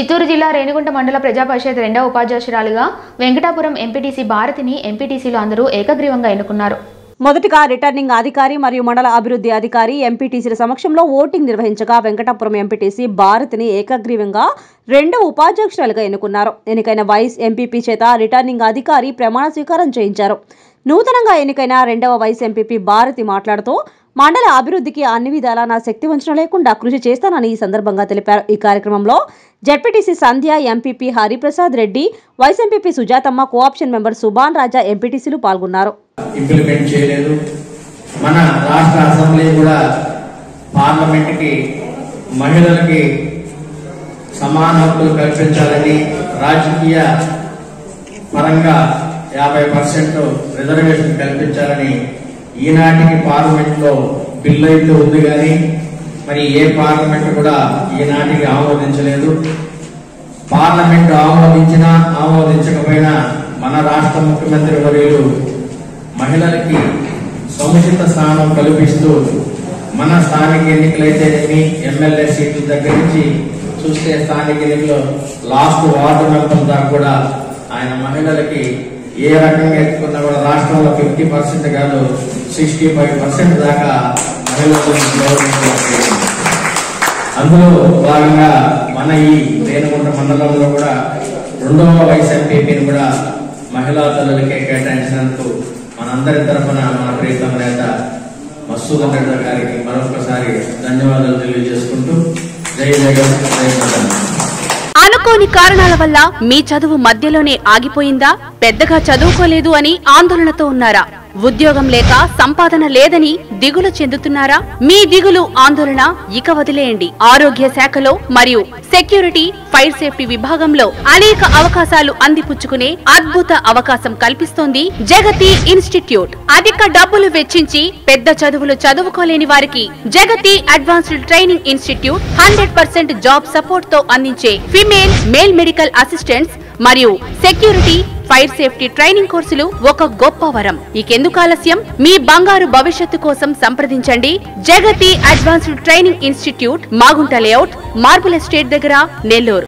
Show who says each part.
Speaker 1: చిత్తూరు జిల్లా రేణిగుంట మండల ప్రజా పరిషత్ రెండవ ఉపాధ్యక్షురాలిగా వెంకటాపురం ఎంపీటీసీ భారతిని ఎంపీటీసీలు అందరూ ఏకగ్రీవంగా ఎన్నుకున్నారు
Speaker 2: మొదటగా రిటర్నింగ్ అధికారి మరియు మండల అభివృద్ధి అధికారి ఎంపీటీసీల సమక్షంలో ఓటింగ్ నిర్వహించగా వెంకటాపురం ఎంపీటీసీ భారతిని ఏకగ్రీవంగా రెండవ ఉపాధ్యక్షురాలుగా ఎన్నుకున్నారు ఎన్నికైన వైస్ ఎంపీపీ చేత రిటర్నింగ్ అధికారి ప్రమాణ స్వీకారం చేయించారు నూతనంగా ఎన్నికైన రెండవ వైస్ ఎంపీపీ భారతి మాట్లాడుతూ మండల అభివృద్ధికి అన్ని విధాలా నా శక్తి వంచన లేకుండా కృషి చేస్తానని ఈ సందర్భంగా తెలిపారు ఈ కార్యక్రమంలో ZPTC Sandhya MPP Hariprasad Reddy vice MPP Sujathamma co option member Subhan Raja ఎంపీటీసీలు పాల్గొన్నారు
Speaker 3: ఇంప్లిమెంట్ చేయలేదు మన రాష్ట్ర అసెంబ్లీ కూడా పార్లమెంట్కి మహిళలకి సమాన హక్కులు కల్పించాలని రాజకీయ పరంగా యాభై పర్సెంట్ రిజర్వేషన్ కల్పించాలని ఈనాటికి పార్లమెంట్లో బిల్లు అయితే ఉంది కానీ మరి ఏ పార్లమెంట్ కూడా ఈనాటికి ఆమోదించలేదు పార్లమెంట్ ఆమోదించినా ఆమోదించకపోయినా మన రాష్ట్ర ముఖ్యమంత్రి వర్యులు మహిళలకి సముచిత స్థానం కల్పిస్తూ మన స్థానిక ఎన్నికలైతేనేమి ఎమ్మెల్యే సీట్ల దగ్గర నుంచి చూస్తే స్థానిక ఎన్నికలు లాస్ట్ వార్డు మెంబర్ దాకా కూడా ఆయన మహిళలకి ఏ రకంగా ఎత్తుకున్నా కూడా రాష్ట్రంలో ఫిఫ్టీ పర్సెంట్ కాదు సిక్స్టీ ఫైవ్ పర్సెంట్ దాకా మహిళలను గౌరవించడం అందులో భాగంగా మన ఈ రేణుగుంట మండలంలో కూడా రెండవ వయసు ఎంపీపీని కూడా మహిళా తల్లులకే కేటాయించినందుకు మనందరి తరఫున మన ప్రీతం నేత మసూద్ రెడ్డి గారికి మరొకసారి ధన్యవాదాలు తెలియజేసుకుంటూ జై జగన్ జై జగన్
Speaker 4: అనుకోని కారణాల వల్ల మీ చదువు మధ్యలోనే ఆగిపోయిందా పెద్దగా చదువుకోలేదు అని ఆందోళనతో ఉన్నారా ఉద్యోగం లేక సంపాదన లేదని దిగులు చెందుతున్నారా మీ దిగులు ఆందోళన ఇక వదిలేయండి ఆరోగ్య శాఖలో మరియు సెక్యూరిటీ ఫైర్ సేఫ్టీ విభాగంలో అనేక అవకాశాలు అందిపుచ్చుకునే అద్భుత అవకాశం కల్పిస్తోంది జగతి ఇన్స్టిట్యూట్ అధిక డబ్బులు వెచ్చించి పెద్ద చదువులు చదువుకోలేని వారికి Jagathi advanced training institute hundred percent job support తో అందించే ఫిమేల్ మేల్ మెడికల్ అసిస్టెంట్స్ మరియు సెక్యూరిటీ ఫైర్ సేఫ్టీ ట్రైనింగ్ కోర్సులు ఒక గొప్ప వరం ఇకెందుకు ఆలస్యం మీ బంగారు భవిష్యత్తు కోసం సంప్రదించండి Jagathi advanced training institute Magunta layout marble estate దగ్గర నెల్లూరు